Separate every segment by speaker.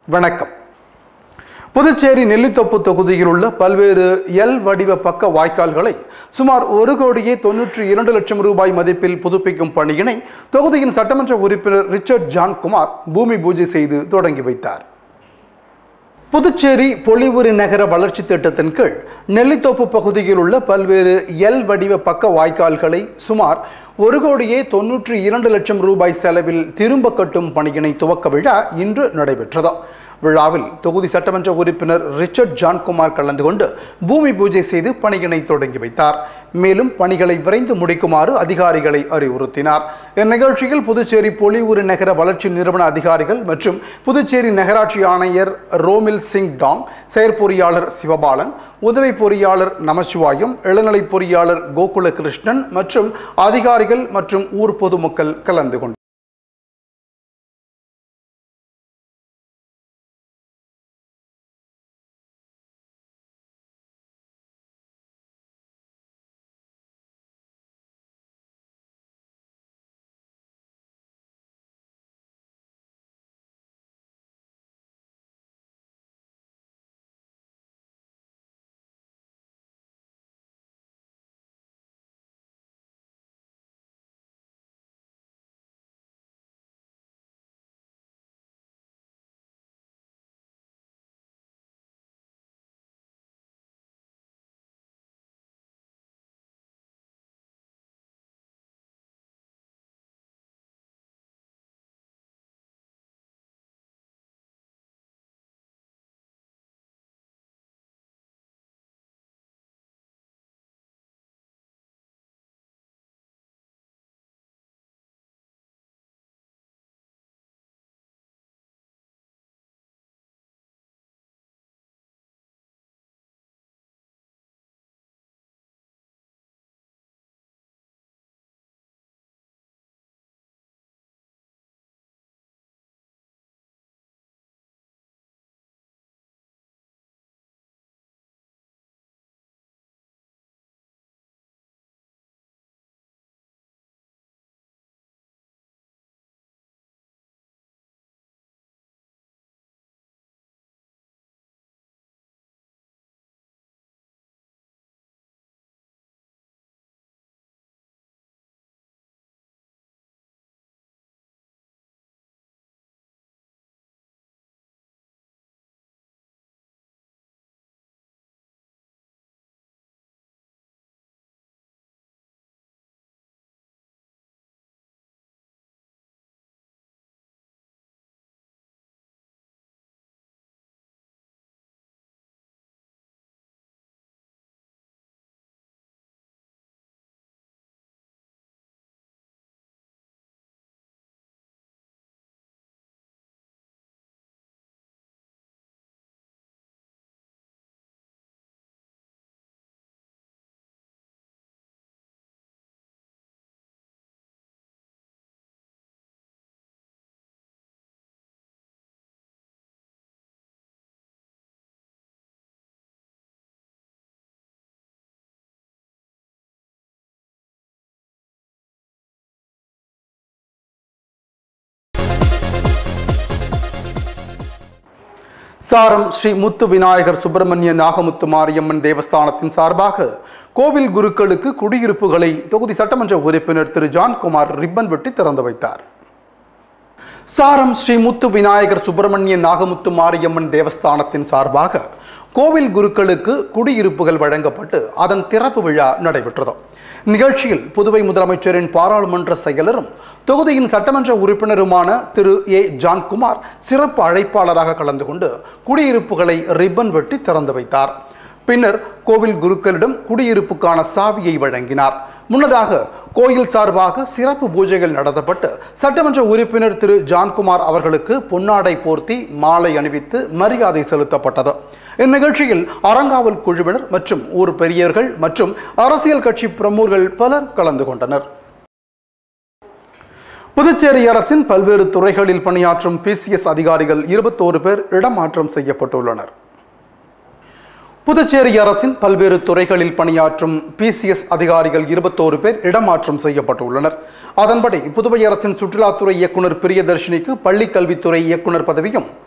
Speaker 1: வணக்கம் புதுச்சேரி நெல்லித்தோப்பு தொகுதியில் உள்ள பல்வேறு எல் வடிவ பக்க வாய்க்கால்களை சுமார் ஒரு கோடியே தொன்னூற்றி இரண்டு லட்சம் ரூபாய் மதிப்பில் புதுப்பிக்கும் பணியினை தொகுதியின் சட்டமன்ற உறுப்பினர் ரிச்சர்ட் ஜான்குமார் பூமி பூஜை செய்து தொடங்கி வைத்தார் புதுச்சேரி பொலிவுறு நகர வளர்ச்சி திட்டத்தின் கீழ் நெல்லித்தோப்பு பகுதியில் உள்ள பல்வேறு எல் வடிவ பக்க வாய்க்கால்களை சுமார் ஒரு கோடியே தொன்னூற்றி இரண்டு லட்சம் ரூபாய் செலவில் திரும்ப கட்டும் பணியினை துவக்க விழா இன்று நடைபெற்றது விழாவில் தொகுதி சட்டமன்ற உறுப்பினர் ரிச்சர்ட் ஜான்குமார் கலந்து கொண்டு பூமி பூஜை செய்து பணியினை தொடங்கி வைத்தார் மேலும் பணிகளை விரைந்து முடிக்குமாறு அதிகாரிகளை அறிவுறுத்தினார் இந்நிகழ்ச்சியில் புதுச்சேரி பொலிவுறு நகர வளர்ச்சி நிறுவன அதிகாரிகள் மற்றும் புதுச்சேரி நகராட்சி ஆணையர் ரோமில் சிங் டாங் செயற்பொறியாளர் சிவபாலன் உதவி பொறியாளர் நமச்சிவாயம் இளநிலை பொறியாளர் கோகுல கிருஷ்ணன் மற்றும் அதிகாரிகள் மற்றும் ஊர் பொதுமக்கள் கலந்து கொண்டனர் சாரம் ஸ்ரீ முத்து விநாயகர் சுப்பிரமணிய நாகமுத்து மாரியம்மன் தேவஸ்தானத்தின் சார்பாக கோவில் குருக்களுக்கு குடியிருப்புகளை தொகுதி சட்டமன்ற உறுப்பினர் திரு ஜான்குமார் ரிப்பன் வெட்டி திறந்து வைத்தார் சாரம் ஸ்ரீ முத்து விநாயகர் சுப்பிரமணிய நாகமுத்து மாரியம்மன் தேவஸ்தானத்தின் சார்பாக கோவில் குருக்களுக்கு குடியிருப்புகள் வழங்கப்பட்டு அதன் திறப்பு விழா நடைபெற்றது நிகழ்ச்சியில் புதுவை முதலமைச்சரின் பாராளுமன்ற செயலரும் தொகுதியின் சட்டமன்ற உறுப்பினருமான திரு ஏ ஜான்குமார் சிறப்பு அழைப்பாளராக கலந்து கொண்டு குடியிருப்புகளை ரிப்பன் வெட்டி திறந்து வைத்தார் பின்னர் கோவில் குருக்களிடம் குடியிருப்புக்கான சாவியை வழங்கினார் முன்னதாக கோயில் சார்பாக சிறப்பு பூஜைகள் நடத்தப்பட்டு சட்டமன்ற உறுப்பினர் திரு ஜான்குமார் அவர்களுக்கு பொன்னாடை போர்த்தி மாலை அணிவித்து மரியாதை செலுத்தப்பட்டது இந்நிகழ்ச்சியில் அறங்காவல் குழுவினர் மற்றும் ஊர் பெரியவர்கள் மற்றும் அரசியல் கட்சி பிரமுகர்கள் பலர் கலந்து கொண்டனர் புதுச்சேரி அரசின் பல்வேறு துறைகளில் பணியாற்றும் பிசிஎஸ் அதிகாரிகள் இருபத்தோரு பேர் இடமாற்றம் செய்யப்பட்டுள்ளனர் புதுச்சேரி அரசின் பல்வேறு துறைகளில் பணியாற்றும் பிசிஎஸ் அதிகாரிகள் இருபத்தோரு பேர் இடமாற்றம் செய்யப்பட்டுள்ளனர் அதன்படி புதுவை அரசின் சுற்றுலாத்துறை இயக்குனர் பிரியதர்ஷினிக்கு பள்ளி கல்வித்துறை இயக்குனர் பதவியும்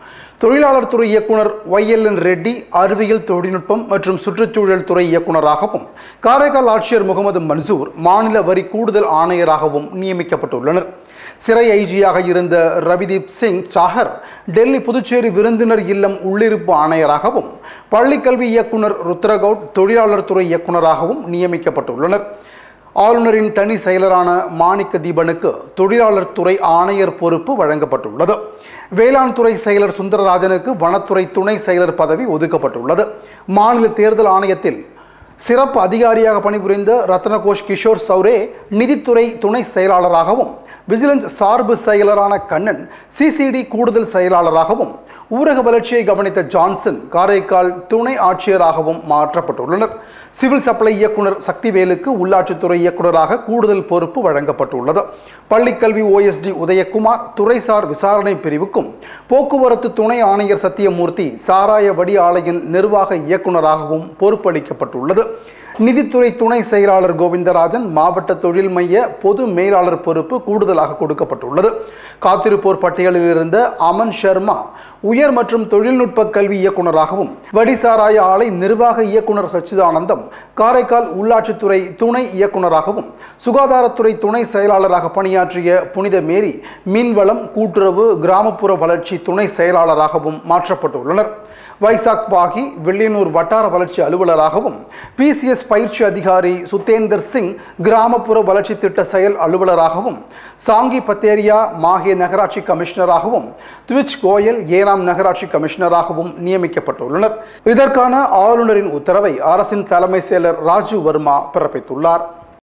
Speaker 1: தொழிலாளர் துறை இயக்குனர் ஒய்எல்என் ரெட்டி அறிவியல் தொழில்நுட்பம் மற்றும் சுற்றுச்சூழல் துறை இயக்குனராகவும் காரைக்கால் ஆட்சியர் முகமது மன்சூர் மாநில வரி கூடுதல் ஆணையராகவும் நியமிக்கப்பட்டுள்ளனர் சிறை ஐஜியாக இருந்த ரவிதீப் சிங் சாஹர் டெல்லி புதுச்சேரி விருந்தினர் இல்லம் உள்ளிருப்பு ஆணையராகவும் பள்ளிக்கல்வி இயக்குனர் ருத்ரகவுட் தொழிலாளர் துறை இயக்குனராகவும் நியமிக்கப்பட்டுள்ளனர் ஆளுநரின் தனி செயலரான மாணிக்க தீபனுக்கு தொழிலாளர் துறை ஆணையர் பொறுப்பு வழங்கப்பட்டுள்ளது வேளாண் துறை செயலர் சுந்தரராஜனுக்கு வனத்துறை துணை செயலர் பதவி ஒதுக்கப்பட்டுள்ளது மாநில தேர்தல் ஆணையத்தில் சிறப்பு அதிகாரியாக பணிபுரிந்த ரத்னகோஷ் கிஷோர் சௌரே நிதித்துறை துணை செயலாளராகவும் விஜிலன்ஸ் சார்பு செயலரான கண்ணன் சிசிடி கூடுதல் செயலாளராகவும் ஊரக வளர்ச்சியை கவனித்த ஜான்சன் காரைக்கால் துணை ஆட்சியராகவும் மாற்றப்பட்டுள்ளனர் சிவில் சப்ளை இயக்குனர் சக்திவேலுக்கு உள்ளாட்சித்துறை இயக்குனராக கூடுதல் பொறுப்பு வழங்கப்பட்டுள்ளது பள்ளிக்கல்வி ஓஎஸ்டி உதயகுமார் துறைசார் விசாரணை பிரிவுக்கும் போக்குவரத்து துணை ஆணையர் சத்தியமூர்த்தி சாராய வடி ஆலையின் நிர்வாக இயக்குனராகவும் பொறுப்பளிக்கப்பட்டுள்ளது நிதித்துறை துணை செயலாளர் கோவிந்தராஜன் மாவட்ட தொழில் மைய பொது மேலாளர் பொறுப்பு கூடுதலாக கொடுக்கப்பட்டுள்ளது காத்திருப்போர் பட்டியலில் இருந்த அமன் சர்மா உயர் மற்றும் தொழில்நுட்ப கல்வி இயக்குனராகவும் வடிசாராய ஆலை நிர்வாக இயக்குனர் சச்சிதானந்தம் காரைக்கால் உள்ளாட்சித்துறை துணை இயக்குனராகவும் சுகாதாரத்துறை துணை செயலாளராக பணியாற்றிய புனித மேரி மீன்வளம் கூட்டுறவு கிராமப்புற வளர்ச்சி துணை செயலாளராகவும் மாற்றப்பட்டுள்ளனர் வைசாக் பாகி வெள்ளியனூர் வட்டார வளர்ச்சி அலுவலராகவும் பிசிஎஸ் பயிற்சி அதிகாரி சுத்தேந்தர் சிங் கிராமப்புற வளர்ச்சி திட்ட செயல் அலுவலராகவும் சாங்கி பத்தேரியா மாஹே நகராட்சி கமிஷனராகவும் துவிச் கோயல் ஏனாம் நகராட்சி கமிஷனராகவும் நியமிக்கப்பட்டுள்ளனர் இதற்கான ஆளுநரின் உத்தரவை அரசின் தலைமை செயலர் ராஜு வர்மா பிறப்பித்துள்ளார்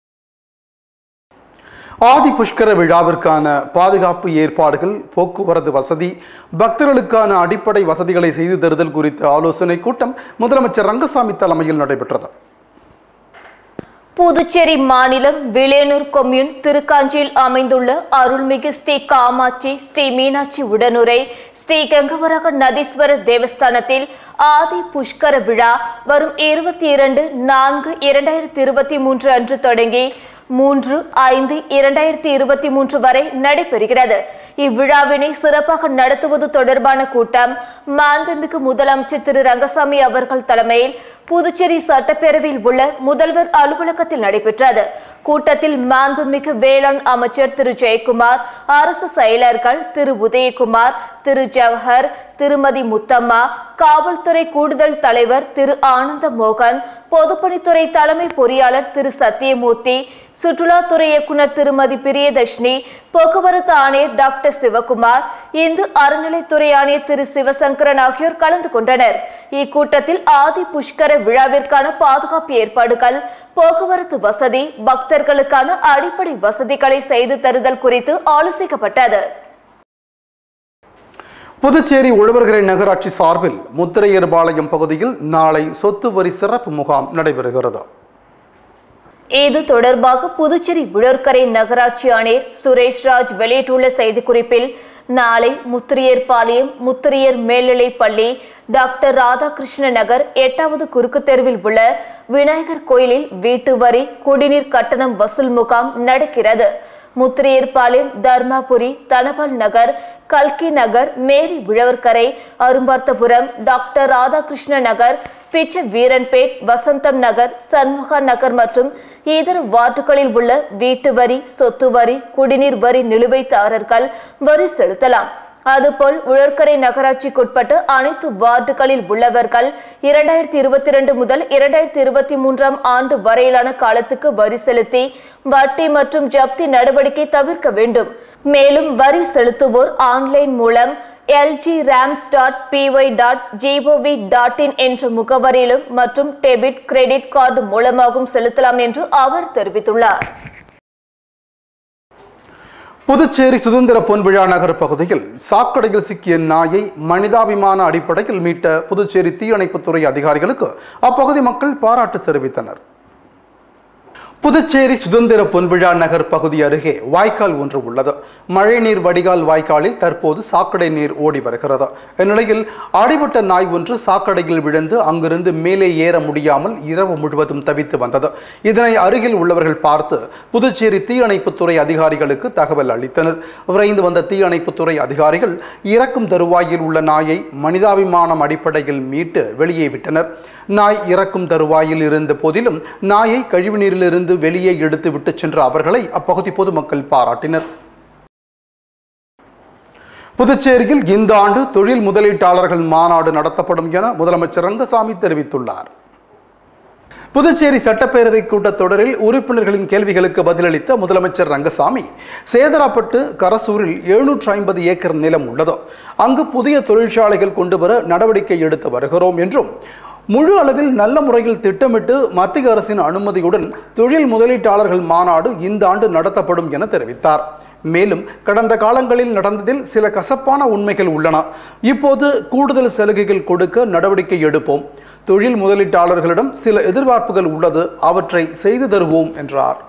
Speaker 1: ஆதி புஷ்கர விழாவிற்கான பாதுகாப்பு ஏற்பாடுகள் போக்குவரத்து வசதி பக்தர்களுக்கான அடிப்படை வசதிகளை செய்து தருதல் குறித்த ஆலோசனை கூட்டம் முதலமைச்சர் ரங்கசாமி தலைமையில் நடைபெற்றது
Speaker 2: புதுச்சேரி மாநிலம் விளையனூர் கொம்யூன் திருக்காஞ்சியில் அமைந்துள்ள அருள்மிகு ஸ்ரீ காமாட்சி ஸ்ரீ மீனாட்சி உடனுரை ஸ்ரீ கங்கவரக நதீஸ்வரர் தேவஸ்தானத்தில் ஆதி புஷ்கர விழா வரும் இருபத்தி இரண்டு நான்கு இரண்டாயிரத்தி இருபத்தி மூன்று அன்று தொடங்கி மூன்று ஐந்து இரண்டாயிரத்தி இருபத்தி மூன்று வரை நடைபெறுகிறது இவ்விழாவினை சிறப்பாக நடத்துவது தொடர்பான கூட்டம் மாண்புமிகு முதலமைச்சர் திரு ரங்கசாமி அவர்கள் தலைமையில் புதுச்சேரி சட்டப்பேரவையில் உள்ள முதல்வர் அலுவலகத்தில் நடைபெற்றது கூட்டத்தில் மாண்புமிகு வேளாண் அமைச்சர் திரு ஜெயக்குமார் அரசு செயலர்கள் திரு உதயகுமார் திரு ஜவஹர் திருமதி முத்தம்மா காவல்துறை கூடுதல் தலைவர் திரு ஆனந்த மோகன் பொதுப்பணித்துறை தலைமை பொறியாளர் திரு சத்தியமூர்த்தி சுற்றுலாத்துறை இயக்குனர் திருமதி பிரியதர்ஷினி போக்குவரத்து ஆணையர் டாக்டர் சிவகுமார் இந்து அறநிலைத்துறை ஆணையர் திரு சிவசங்கரன் ஆகியோர் கலந்து கொண்டனர் இக்கூட்டத்தில் ஆதி புஷ்கர விழாவிற்கான பாதுகாப்பு ஏற்பாடுகள் போக்குவரத்து வசதி பக்தர்களுக்கான அடிப்படை வசதிகளை செய்து தருதல் குறித்து ஆலோசிக்கப்பட்டது
Speaker 1: புதுச்சேரி உழவர்கரை நகராட்சி சார்பில் முத்திரையர்பாளையம் பகுதியில் நாளை சொத்து வரி சிறப்பு முகாம் நடைபெறுகிறது
Speaker 2: இது தொடர்பாக புதுச்சேரி உழற்கரை நகராட்சி ஆணையர் சுரேஷ்ராஜ் வெளியிட்டுள்ள செய்திக்குறிப்பில் நாளை முத்திரையர்பாளையம் முத்திரையர் மேல்நிலைப் பள்ளி டாக்டர் ராதாகிருஷ்ண நகர் எட்டாவது குறுக்கு தெருவில் உள்ள விநாயகர் கோயிலில் வீட்டு வரி குடிநீர் கட்டணம் வசூல் முகாம் நடக்கிறது முத்திரையர்பாளையம் தர்மாபுரி தனபால் நகர் கல்கி நகர் மேரி உழவர்கரை அரும்பார்த்தபுரம் டாக்டர் ராதாகிருஷ்ண நகர் பிச்ச வீரன்பேட் வசந்தம் நகர் சண்முகா நகர் மற்றும் இதர வார்டுகளில் உள்ள வீட்டு வரி சொத்து வரி குடிநீர் வரி நிலுவைதாரர்கள் வரி செலுத்தலாம் அதுபோல் உழற்கரை நகராட்சிக்குட்பட்ட அனைத்து வார்டுகளில் உள்ளவர்கள் இரண்டாயிரத்தி இருபத்தி இரண்டு முதல் இரண்டாயிரத்தி இருபத்தி மூன்றாம் ஆண்டு வரையிலான காலத்துக்கு வரி செலுத்தி வட்டி மற்றும் ஜப்தி நடவடிக்கை தவிர்க்க வேண்டும் மேலும் வரி செலுத்துவோர் ஆன்லைன் மூலம் LG rams dot PY dot GOV dot in என்ற முகவரியிலும் மற்றும் டெபிட் கிரெடிட் கார்டு மூலமாகவும் செலுத்தலாம் என்று அவர் தெரிவித்துள்ளார்
Speaker 1: புதுச்சேரி சுதந்திர பொன்விழா நகர் பகுதியில் சாக்கடையில் சிக்கிய நாயை மனிதாபிமான அடிப்படையில் மீட்ட புதுச்சேரி தீயணைப்புத்துறை அதிகாரிகளுக்கு அப்பகுதி மக்கள் பாராட்டு தெரிவித்தனர் புதுச்சேரி சுதந்திர பொன்விழா நகர் பகுதி அருகே வாய்க்கால் ஒன்று உள்ளது மழைநீர் வடிகால் வாய்க்காலில் தற்போது சாக்கடை நீர் ஓடி வருகிறது இந்நிலையில் அடிபட்ட நாய் ஒன்று சாக்கடையில் விழுந்து அங்கிருந்து மேலே ஏற முடியாமல் இரவு முழுவதும் தவித்து வந்தது இதனை அருகில் உள்ளவர்கள் பார்த்து புதுச்சேரி தீயணைப்புத்துறை அதிகாரிகளுக்கு தகவல் அளித்தனர் விரைந்து வந்த தீயணைப்புத்துறை அதிகாரிகள் இறக்கும் தருவாயில் உள்ள நாயை மனிதாபிமானம் அடிப்படையில் மீட்டு வெளியே விட்டனர் நாய் இறக்கும் தருவாயில் இருந்த போதிலும் நாயை கழிவுநீரிலிருந்து வெளியே எடுத்து விட்டு சென்ற அவர்களை அப்பகுதி பொதுமக்கள் பாராட்டினர் புதுச்சேரியில் இந்த ஆண்டு தொழில் முதலீட்டாளர்கள் மாநாடு நடத்தப்படும் என முதலமைச்சர் ரங்கசாமி தெரிவித்துள்ளார் புதுச்சேரி சட்டப்பேரவை கூட்டத்தொடரில் உறுப்பினர்களின் கேள்விகளுக்கு பதிலளித்த முதலமைச்சர் ரங்கசாமி சேதராப்பட்டு கரசூரில் எழுநூற்று ஐம்பது ஏக்கர் நிலம் உள்ளது அங்கு புதிய தொழிற்சாலைகள் கொண்டு வர நடவடிக்கை எடுத்து வருகிறோம் என்றும் முழு அளவில் நல்ல முறையில் திட்டமிட்டு மத்திய அரசின் அனுமதியுடன் தொழில் முதலீட்டாளர்கள் மாநாடு இந்த ஆண்டு நடத்தப்படும் என தெரிவித்தார் மேலும் கடந்த காலங்களில் நடந்ததில் சில கசப்பான உண்மைகள் உள்ளன இப்போது கூடுதல் சலுகைகள் கொடுக்க நடவடிக்கை எடுப்போம் தொழில் முதலீட்டாளர்களிடம் சில எதிர்பார்ப்புகள் உள்ளது அவற்றை செய்து தருவோம் என்றார்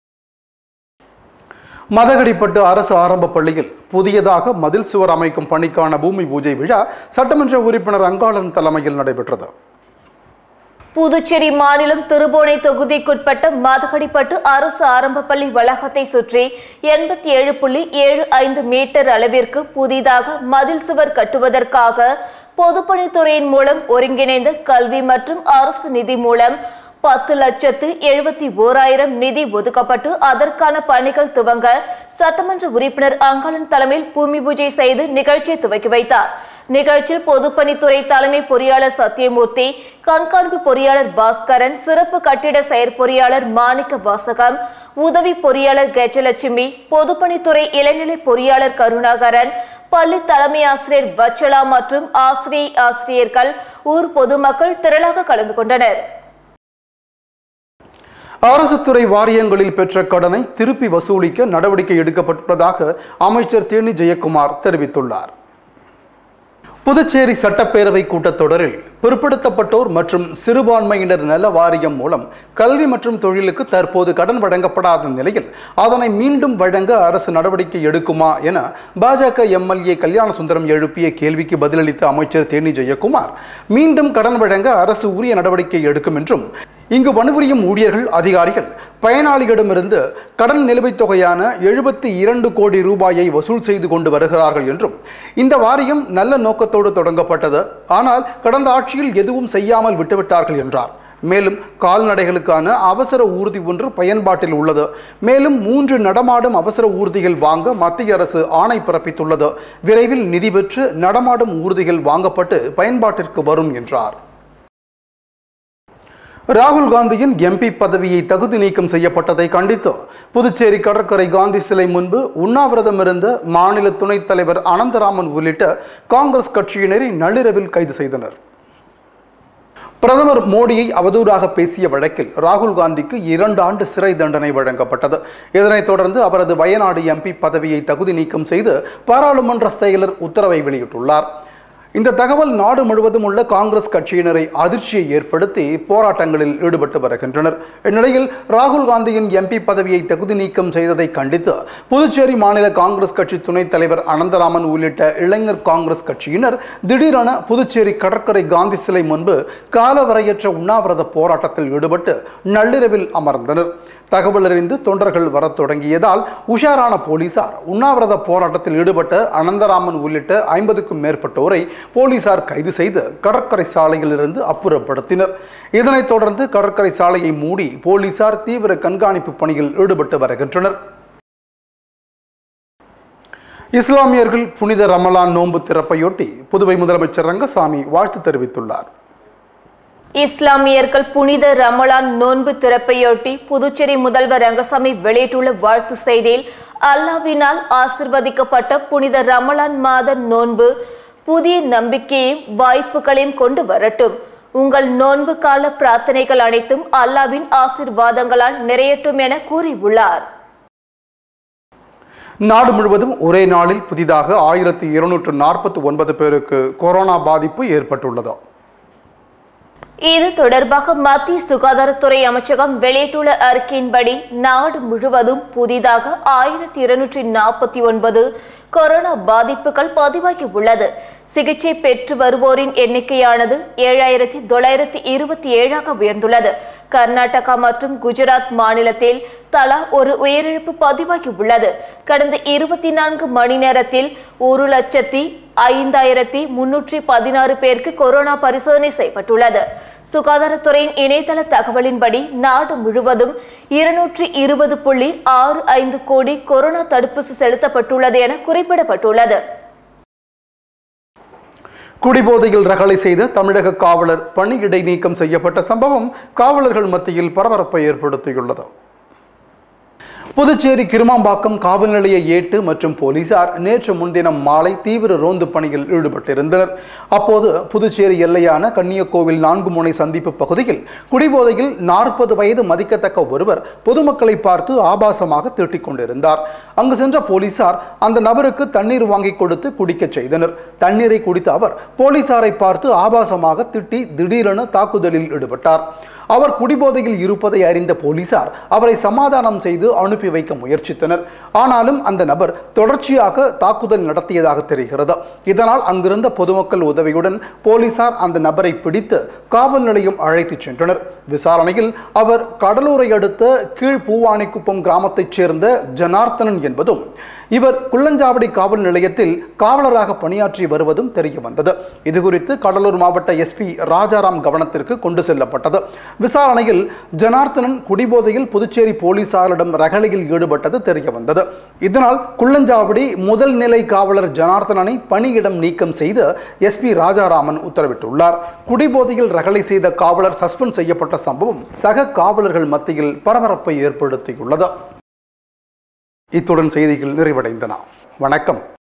Speaker 1: மதகடிப்பட்டு அரசு ஆரம்ப பள்ளியில் புதியதாக மதில் சுவர் அமைக்கும் பணிக்கான பூமி பூஜை விழா சட்டமன்ற உறுப்பினர் அங்காளன் தலைமையில் நடைபெற்றது
Speaker 2: புதுச்சேரி மாநிலம் திருபுவனை தொகுதிக்குட்பட்ட மதகடிப்பட்டு அரசு ஆரம்ப பள்ளி வளாகத்தை சுற்றி எண்பத்தி ஏழு புள்ளி ஏழு ஐந்து மீட்டர் அளவிற்கு புதிதாக மதில் சுவர் கட்டுவதற்காக பொதுப்பணித்துறையின் மூலம் ஒருங்கிணைந்த கல்வி மற்றும் அரசு நிதி மூலம் பத்து லட்சத்து எழுபத்தி ஓராயிரம் நிதி ஒதுக்கப்பட்டு அதற்கான பணிகள் துவங்க சட்டமன்ற உறுப்பினர் அங்காளன் தலைமையில் பூமி பூஜை செய்து நிகழ்ச்சியை துவக்கி வைத்தார் நிகழ்ச்சியில் பொதுப்பணித்துறை தலைமை பொறியாளர் சத்யமூர்த்தி கண்காணிப்பு பொறியாளர் பாஸ்கரன் சிறப்பு கட்டிட செயற்பொறியாளர் மாணிக்க வாசகம் உதவி பொறியாளர் கஜலட்சுமி பொதுப்பணித்துறை இளநிலை பொறியாளர் கருணாகரன் பள்ளி தலைமை ஆசிரியர் வச்சலா மற்றும் ஆசிரியை ஆசிரியர்கள் ஊர் பொதுமக்கள் திரளாக கலந்து கொண்டனர்
Speaker 1: அரசு துறை வாரியங்களில் பெற்ற கடனை திருப்பி வசூலிக்க நடவடிக்கை எடுக்கப்பட்டுள்ளதாக அமைச்சர் தேனி ஜெயக்குமார் தெரிவித்துள்ளார் புதுச்சேரி சட்டப்பேரவை கூட்டத்தொடரில் பிற்படுத்தப்பட்டோர் மற்றும் சிறுபான்மையினர் நல வாரியம் மூலம் கல்வி மற்றும் தொழிலுக்கு தற்போது கடன் வழங்கப்படாத நிலையில் அதனை மீண்டும் வழங்க அரசு நடவடிக்கை எடுக்குமா என பாஜக எம்எல்ஏ கல்யாண சுந்தரம் எழுப்பிய கேள்விக்கு பதிலளித்த அமைச்சர் தேனி ஜெயக்குமார் மீண்டும் கடன் வழங்க அரசு உரிய நடவடிக்கை எடுக்கும் என்றும் இங்கு பணிபுரியும் ஊழியர்கள் அதிகாரிகள் பயனாளிகளிடமிருந்து கடன் நிலுவைத் தொகையான எழுபத்தி இரண்டு கோடி ரூபாயை வசூல் செய்து கொண்டு வருகிறார்கள் என்றும் இந்த வாரியம் நல்ல நோக்கத்தோடு தொடங்கப்பட்டது ஆனால் கடந்த ஆட்சியில் எதுவும் செய்யாமல் விட்டுவிட்டார்கள் என்றார் மேலும் கால்நடைகளுக்கான அவசர ஊர்தி ஒன்று பயன்பாட்டில் உள்ளது மேலும் மூன்று நடமாடும் அவசர ஊர்திகள் வாங்க மத்திய அரசு ஆணை பிறப்பித்துள்ளது விரைவில் நிதி பெற்று நடமாடும் ஊர்திகள் வாங்கப்பட்டு பயன்பாட்டிற்கு வரும் என்றார் ராகுல் காந்தியின் எம்பி பதவியை தகுதி நீக்கம் செய்யப்பட்டதை கண்டித்து புதுச்சேரி கடற்கரை காந்தி சிலை முன்பு உண்ணாவிரதம் இருந்த மாநில துணைத் தலைவர் அனந்தராமன் உள்ளிட்ட காங்கிரஸ் கட்சியினரை நள்ளிரவில் கைது செய்தனர் பிரதமர் மோடியை அவதூறாக பேசிய வழக்கில் ராகுல் காந்திக்கு இரண்டு ஆண்டு சிறை தண்டனை வழங்கப்பட்டது இதனைத் தொடர்ந்து அவரது வயநாடு எம்பி பதவியை தகுதி நீக்கம் செய்து பாராளுமன்ற செயலர் உத்தரவை வெளியிட்டுள்ளார் இந்த தகவல் நாடு முழுவதும் உள்ள காங்கிரஸ் கட்சியினரை அதிர்ச்சியை ஏற்படுத்தி போராட்டங்களில் ஈடுபட்டு வருகின்றனர் இந்நிலையில் ராகுல் காந்தியின் எம்பி பதவியை தகுதி நீக்கம் செய்ததை கண்டித்து புதுச்சேரி மாநில காங்கிரஸ் கட்சி துணைத் தலைவர் அனந்தராமன் உள்ளிட்ட இளைஞர் காங்கிரஸ் கட்சியினர் திடீரென புதுச்சேரி கடற்கரை காந்தி சிலை முன்பு காலவரையற்ற உண்ணாவிரத போராட்டத்தில் ஈடுபட்டு நள்ளிரவில் அமர்ந்தனர் தகவல் அறிந்து தொண்டர்கள் வரத் தொடங்கியதால் உஷாரான போலீசார் உண்ணாவிரத போராட்டத்தில் ஈடுபட்ட அனந்தராமன் உள்ளிட்ட ஐம்பதுக்கும் மேற்பட்டோரை போலீசார் கைது செய்து கடற்கரை சாலையிலிருந்து அப்புறப்படுத்தினர் இதனைத் தொடர்ந்து கடற்கரை சாலையை மூடி போலீசார் தீவிர கண்காணிப்பு பணியில் ஈடுபட்டு வருகின்றனர் இஸ்லாமியர்கள் புனித ரமலான் நோன்பு திறப்பையொட்டி புதுவை முதலமைச்சர் ரங்கசாமி வாழ்த்து தெரிவித்துள்ளார்
Speaker 2: இஸ்லாமியர்கள் புனித ரமலான் நோன்பு திறப்பையொட்டி புதுச்சேரி முதல்வர் ரங்கசாமி வெளியிட்டுள்ள வாழ்த்து செய்தியில் அல்லாவினால் ஆசிர்வதிக்கப்பட்ட புனித ரமலான் மாத நோன்பு புதிய நம்பிக்கையும் வாய்ப்புகளையும் கொண்டு வரட்டும் உங்கள் நோன்பு கால பிரார்த்தனைகள் அனைத்தும் அல்லாவின் ஆசிர்வாதங்களால் நிறையட்டும் என கூறியுள்ளார்
Speaker 1: நாடு முழுவதும் ஒரே நாளில் புதிதாக ஆயிரத்தி இருநூற்று நாற்பத்தி ஒன்பது பேருக்கு கொரோனா பாதிப்பு ஏற்பட்டுள்ளது
Speaker 2: இது தொடர்பாக மத்திய சுகாதாரத்துறை அமைச்சகம் வெளியிட்டுள்ள அறிக்கையின்படி நாடு முழுவதும் புதிதாக ஆயிரத்தி இருநூற்றி நாற்பத்தி ஒன்பது கொரோனா பாதிப்புகள் பதிவாகி உள்ளது சிகிச்சை பெற்று வருவோரின் எண்ணிக்கையானது ஏழாயிரத்தி தொள்ளாயிரத்தி இருபத்தி ஏழாக உயர்ந்துள்ளது கர்நாடகா மற்றும் குஜராத் மாநிலத்தில் தலா ஒரு உயிரிழப்பு பதிவாகி உள்ளது கடந்த இருபத்தி நான்கு மணி நேரத்தில் ஒரு லட்சத்தி ஐந்தாயிரத்தி முன்னூற்றி பதினாறு பேருக்கு கொரோனா பரிசோதனை செய்யப்பட்டுள்ளது சுகாதாரத்துறையின் இணையதள தகவலின்படி நாடு முழுவதும் இருநூற்றி இருபது புள்ளி ஆறு ஐந்து கோடி கொரோனா தடுப்பூசி செலுத்தப்பட்டுள்ளது என குறிப்பிடப்பட்டுள்ளது
Speaker 1: குடிபோதையில் ரகளை செய்த தமிழக காவலர் பணி இடைநீக்கம் செய்யப்பட்ட சம்பவம் காவலர்கள் மத்தியில் பரபரப்பை ஏற்படுத்தியுள்ளது புதுச்சேரி கிருமாம்பாக்கம் காவல் நிலைய ஏட்டு மற்றும் போலீசார் நேற்று முன்தினம் மாலை தீவிர ரோந்து பணியில் ஈடுபட்டிருந்தனர் அப்போது புதுச்சேரி எல்லையான கன்னியக்கோவில் நான்கு முனை சந்திப்பு பகுதியில் குடிபோதையில் நாற்பது வயது மதிக்கத்தக்க ஒருவர் பொதுமக்களை பார்த்து ஆபாசமாக திட்டிக் கொண்டிருந்தார் அங்கு சென்ற போலீசார் அந்த நபருக்கு தண்ணீர் வாங்கி கொடுத்து குடிக்கச் செய்தனர் தண்ணீரை குடித்த அவர் போலீசாரை பார்த்து ஆபாசமாக திட்டி திடீரென தாக்குதலில் ஈடுபட்டார் அவர் குடிபோதையில் இருப்பதை அறிந்த போலீசார் அவரை சமாதானம் செய்து அனுப்பி வைக்க முயற்சித்தனர் ஆனாலும் அந்த நபர் தொடர்ச்சியாக தாக்குதல் நடத்தியதாக தெரிகிறது இதனால் அங்கிருந்த பொதுமக்கள் உதவியுடன் போலீசார் அந்த நபரை பிடித்து காவல் நிலையம் அழைத்துச் சென்றனர் விசாரணையில் அவர் கடலூரை அடுத்த கீழ் பூவானிக்குப்பம் கிராமத்தைச் சேர்ந்த ஜனார்த்தனன் என்பதும் இவர் குள்ளஞ்சாவடி காவல் நிலையத்தில் காவலராக பணியாற்றி வருவதும் தெரிய வந்தது இதுகுறித்து கடலூர் மாவட்ட எஸ்பி ராஜாராம் கவனத்திற்கு கொண்டு செல்லப்பட்டது விசாரணையில் ஜனார்த்தனன் குடிபோதையில் புதுச்சேரி போலீசாரிடம் ரகளையில் ஈடுபட்டது தெரிய வந்தது இதனால் குள்ளஞ்சாவடி முதல் நிலை காவலர் ஜனார்த்தனனை பணியிடம் நீக்கம் செய்து எஸ்பி ராஜாராமன் உத்தரவிட்டுள்ளார் குடிபோதையில் ரகளை செய்த காவலர் சஸ்பெண்ட் செய்யப்பட்ட சம்பவம் சக காவலர்கள் மத்தியில் பரபரப்பை ஏற்படுத்தியுள்ளது இத்துடன் செய்திகள் நிறைவடைந்தன வணக்கம்